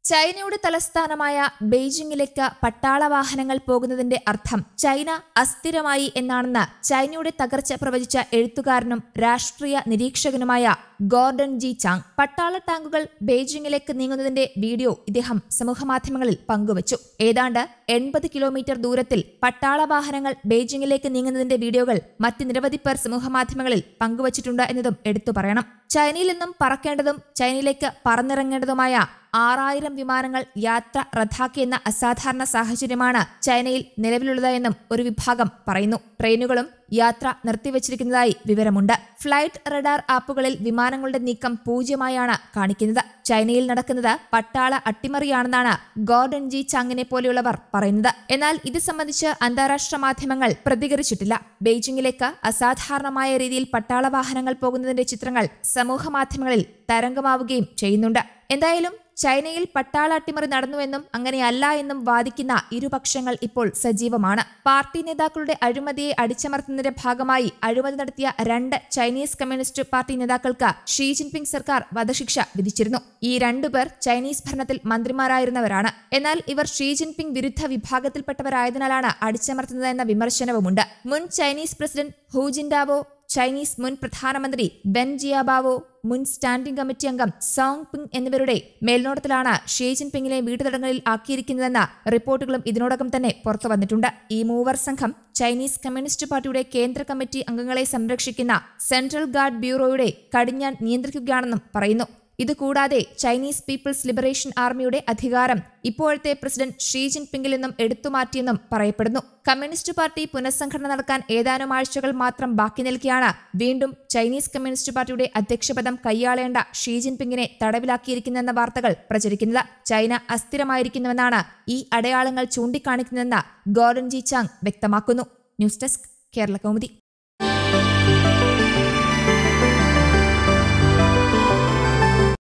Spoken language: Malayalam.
ചൈനയുടെ തലസ്ഥാനമായ ബെയ്ജിംഗിലേക്ക് പട്ടാള വാഹനങ്ങൾ പോകുന്നതിന്റെ അർത്ഥം ചൈന അസ്ഥിരമായി എന്നാണെന്ന് ചൈനയുടെ തകർച്ച പ്രവചിച്ച എഴുത്തുകാരനും രാഷ്ട്രീയ നിരീക്ഷകനുമായ ഗോർഡൻ ജി ചാങ് പട്ടാള ടാങ്കുകൾ ബെയ്ജിംഗിലേക്ക് നീങ്ങുന്നതിന്റെ വീഡിയോ ഇദ്ദേഹം സമൂഹമാധ്യമങ്ങളിൽ പങ്കുവച്ചു ഏതാണ്ട് എൺപത് കിലോമീറ്റർ ദൂരത്തിൽ പട്ടാള വാഹനങ്ങൾ ബെയ്ജിംഗിലേക്ക് നീങ്ങുന്നതിന്റെ വീഡിയോകൾ മറ്റ് നിരവധി പേർ സമൂഹമാധ്യമങ്ങളിൽ പങ്കുവച്ചിട്ടുണ്ട് എന്നതും എടുത്തു പറയണം ചൈനയിൽ നിന്നും പറക്കേണ്ടതും ചൈനയിലേക്ക് പറന്നിറങ്ങേണ്ടതുമായ ആറായിരം വിമാനങ്ങൾ യാത്ര റദ്ദാക്കിയെന്ന അസാധാരണ സാഹചര്യമാണ് ചൈനയിൽ നിലവിലുള്ളതെന്നും ഒരു വിഭാഗം പറയുന്നു ട്രെയിനുകളും യാത്ര നിർത്തിവച്ചിരിക്കുന്നതായി വിവരമുണ്ട് ഫ്ലൈറ്റ് റഡാർ ആപ്പുകളിൽ വിമാനങ്ങളുടെ നീക്കം പൂജ്യമായാണ് കാണിക്കുന്നത് ചൈനയിൽ നടക്കുന്നത് പട്ടാള അട്ടിമറിയാണെന്നാണ് ഗോർഡൻ ജി ചാങ്ങിനെ പോലെയുള്ളവർ പറയുന്നത് എന്നാൽ ഇത് സംബന്ധിച്ച് അന്താരാഷ്ട്ര മാധ്യമങ്ങൾ പ്രതികരിച്ചിട്ടില്ല ബെയ്ജിംഗിലേക്ക് അസാധാരണമായ രീതിയിൽ പട്ടാള വാഹനങ്ങൾ പോകുന്നതിന്റെ ചിത്രങ്ങൾ സമൂഹ മാധ്യമങ്ങളിൽ തരംഗമാവുകയും ചെയ്യുന്നുണ്ട് എന്തായാലും ചൈനയിൽ പട്ടാള അട്ടിമറി നടന്നുവെന്നും അങ്ങനെയല്ല എന്നും വാദിക്കുന്ന ഇരുപക്ഷങ്ങൾ ഇപ്പോൾ സജീവമാണ് പാർട്ടി നേതാക്കളുടെ അഴിമതിയെ അടിച്ചമർത്തുന്നതിന്റെ ഭാഗമായി അഴിമതി നടത്തിയ രണ്ട് ചൈനീസ് കമ്മ്യൂണിസ്റ്റ് പാർട്ടി നേതാക്കൾക്ക് ഷീ ജിൻപിങ് സർക്കാർ വധശിക്ഷ വിധിച്ചിരുന്നു ഈ രണ്ടുപേർ ചൈനീസ് ഭരണത്തിൽ മന്ത്രിമാരായിരുന്നവരാണ് എന്നാൽ ഇവർ ഷീ ജിൻപിങ് വിരുദ്ധ വിഭാഗത്തിൽപ്പെട്ടവരായതിനാലാണ് അടിച്ചമർത്തുന്നതെന്ന വിമർശനവുമുണ്ട് മുൻ Chinese president Hu Jintao Chinese മുൻ പ്രധാനമന്ത്രി ബെൻ ജിയാബാവോ മുൻ സ്റ്റാൻഡിംഗ് കമ്മിറ്റി അംഗം സോങ് പിങ് എന്നിവരുടെ മേൽനോട്ടത്തിലാണ് ഷീ ജിൻപിങ്ങിനെ വീട്ടുതടങ്കലിൽ ആക്കിയിരിക്കുന്നതെന്ന റിപ്പോർട്ടുകളും ഇതിനോടകം തന്നെ പുറത്തു വന്നിട്ടുണ്ട് ഈ മൂവർ സംഘം ചൈനീസ് കമ്മ്യൂണിസ്റ്റ് പാർട്ടിയുടെ കേന്ദ്ര കമ്മിറ്റി അംഗങ്ങളെ സംരക്ഷിക്കുന്ന സെൻട്രൽ ഗാർഡ് ബ്യൂറോയുടെ കടിഞ്ഞാൻ നിയന്ത്രിക്കുകയാണെന്നും പറയുന്നു ഇതുകൂടാതെ ചൈനീസ് പീപ്പിൾസ് ലിബറേഷൻ ആർമിയുടെ അധികാരം ഇപ്പോഴത്തെ പ്രസിഡന്റ് ഷീ ജിൻപിങ്ങിൽ നിന്നും എടുത്തുമാറ്റിയെന്നും പറയപ്പെടുന്നു കമ്മ്യൂണിസ്റ്റ് പാർട്ടി പുനഃസംഘടന നടക്കാൻ ഏതാനും ആഴ്ചകൾ മാത്രം ബാക്കി നിൽക്കെയാണ് വീണ്ടും ചൈനീസ് കമ്മ്യൂണിസ്റ്റ് പാർട്ടിയുടെ അധ്യക്ഷപദം കൈയാളേണ്ട ഷീ ജിൻപിങ്ങിനെ തടവിലാക്കിയിരിക്കുന്നെന്ന വാർത്തകൾ പ്രചരിക്കുന്നത് ചൈന അസ്ഥിരമായിരിക്കുന്നുവെന്നാണ് ഈ അടയാളങ്ങൾ ചൂണ്ടിക്കാണിക്കുന്നതെന്ന് ഗോർഡൻ ജി ചാങ് വ്യക്തമാക്കുന്നു ന്യൂസ് ഡെസ്ക് കേരള കൗമുദി